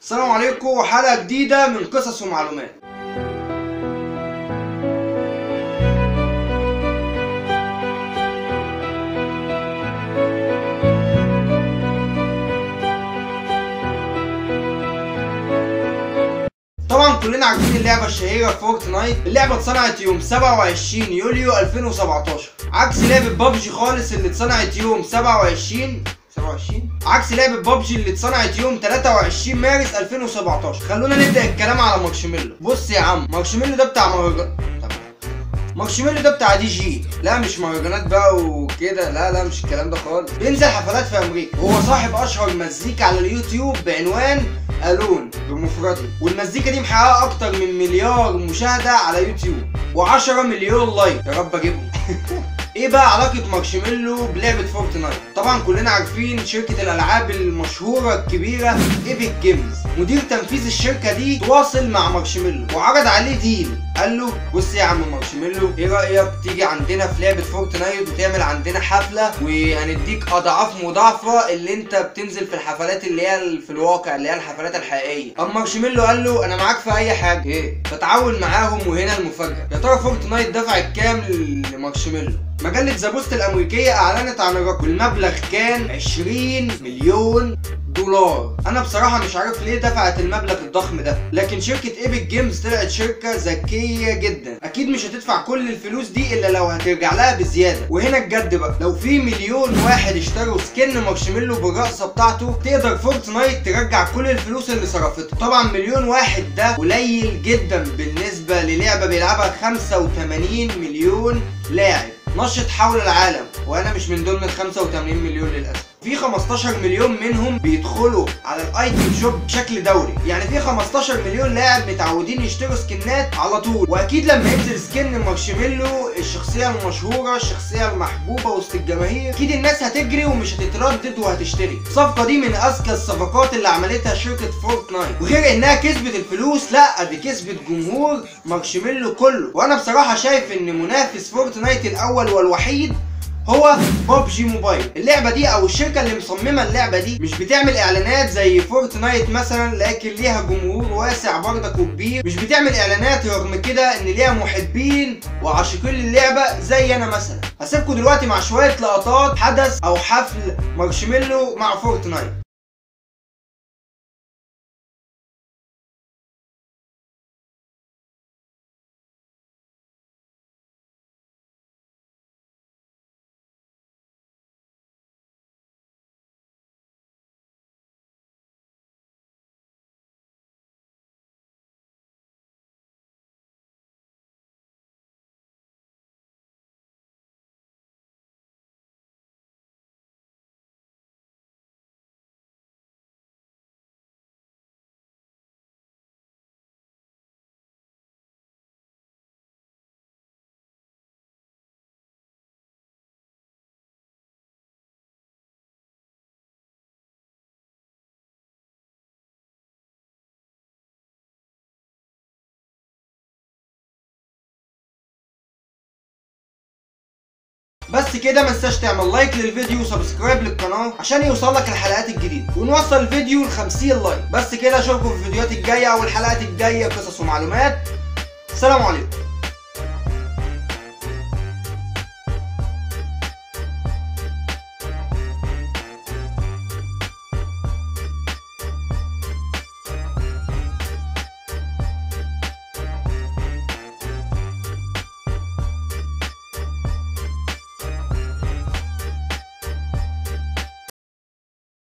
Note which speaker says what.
Speaker 1: السلام عليكم وحلقة جديدة من قصص ومعلومات طبعا كلنا عارفين اللعبة الشهيرة فورتنايت اللعبة اتصنعت يوم 27 يوليو 2017 عكس لعبة بابجي خالص اللي اتصنعت يوم 27 27 عكس لعبة بابجي اللي اتصنعت يوم 23 مارس 2017 خلونا نبدأ الكلام على مارشميلو بص يا عم مارشميلو ده بتاع مهرجان مارشميلو ده بتاع دي جي لا مش مهرجانات بقى وكده لا لا مش الكلام ده خالص بينزل حفلات في امريكا هو صاحب اشهر مزيكا على اليوتيوب بعنوان الون بمفرده والمزيكا دي محققه اكتر من مليار مشاهده على يوتيوب و10 مليون لايك يا رب اجيبهم ايه بقى علاقة مارشميلو بلعبة فورتنايت؟ طبعا كلنا عارفين شركة الالعاب المشهورة الكبيرة ايبك جيمز مدير تنفيذ الشركة دي تواصل مع مارشميلو وعرض عليه ديل قال له بص يا عم مارشميلو ايه رأيك تيجي عندنا في لعبة فورتنايت وتعمل عندنا حفلة وهنديك اضعاف مضاعفة اللي انت بتنزل في الحفلات اللي هي في الواقع اللي هي الحفلات الحقيقية اما مارشميلو قال له انا معاك في اي حاجة ايه فتعاون معاهم وهنا المفاجأة يا ترى فورتنايت دفعت كام لمارشميلو مجلة ذا بوست الأمريكية أعلنت عن الرقم والمبلغ كان 20 مليون دولار أنا بصراحة مش عارف ليه دفعت المبلغ الضخم ده لكن شركة ايبك جيمز طلعت شركة ذكية جدا أكيد مش هتدفع كل الفلوس دي إلا لو هترجع لها بزيادة وهنا الجد بقى لو في مليون واحد اشتروا سكن مارشميلو بالرقصة بتاعته تقدر فورتنايت ترجع كل الفلوس اللي صرفتها طبعا مليون واحد ده قليل جدا بالنسبة للعبة بيلعبها 85 مليون لاعب نشط حول العالم وانا مش من ضمن ال 85 مليون للاسف في 15 مليون منهم بيدخلوا على الايتم شوب بشكل دوري يعني في 15 مليون لاعب متعودين يشتروا سكنات على طول واكيد لما ينزل سكن مارشميلو الشخصيه المشهوره الشخصيه المحبوبه وسط الجماهير اكيد الناس هتجري ومش هتتردد وهتشتري الصفقه دي من اذكى الصفقات اللي عملتها شركه فورتنايت وغير انها كسبت الفلوس لا دي كسبت جمهور مارشميلو كله وانا بصراحه شايف ان منافس فورتنايت الاول والوحيد هو ببجي موبايل اللعبه دي او الشركه اللي مصممه اللعبه دي مش بتعمل اعلانات زي فورتنايت مثلا لكن ليها جمهور واسع برضك وكبير مش بتعمل اعلانات رغم كده ان ليها محبين وعاشقين للعبه زي انا مثلا هسيبكم دلوقتي مع شويه لقطات حدث او حفل مارشميلو مع فورتنايت بس كده ما تنساش تعمل لايك للفيديو وسبسكرايب للقناه عشان يوصلك الحلقات الجديده ونوصل الفيديو ل 50 لايك بس كده اشوفكم في الفيديوهات الجايه او الحلقات الجايه قصص ومعلومات سلام عليكم